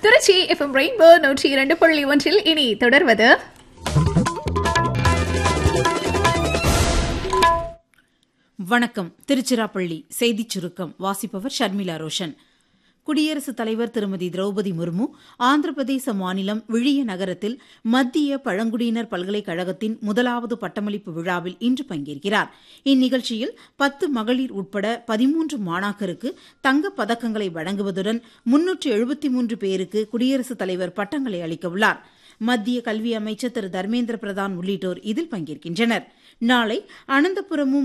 Trichy FM rainbow நூற்றி இரண்டு புள்ளி ஒன்றில் இனி தொடர்வது வணக்கம் திருச்சிராப்பள்ளி செய்திச் சுருக்கம் வாசிப்பவர் ஷர்மிளா ரோஷன் குடியரசுத் தலைவர் திருமதி திரௌபதி முர்மு ஆந்திர பிரதேச மாநிலம் விழிய நகரத்தில் மத்திய பழங்குடியினர் பல்கலைக்கழகத்தின் முதலாவது பட்டமளிப்பு விழாவில் இன்று பங்கேற்கிறார் இந்நிகழ்ச்சியில் பத்து மகளிர் உட்பட பதிமூன்று மாணாக்கருக்கு தங்கப் பதக்கங்களை வழங்குவதுடன் முன்னூற்று எழுபத்தி மூன்று பேருக்கு குடியரசுத் தலைவர் பட்டங்களை அளிக்கவுள்ளார் மத்திய கல்வி அமைச்சர் திரு தர்மேந்திர பிரதான் உள்ளிட்டோர் இதில் பங்கேற்கின்றனர் நாளை அனந்தபுரமும்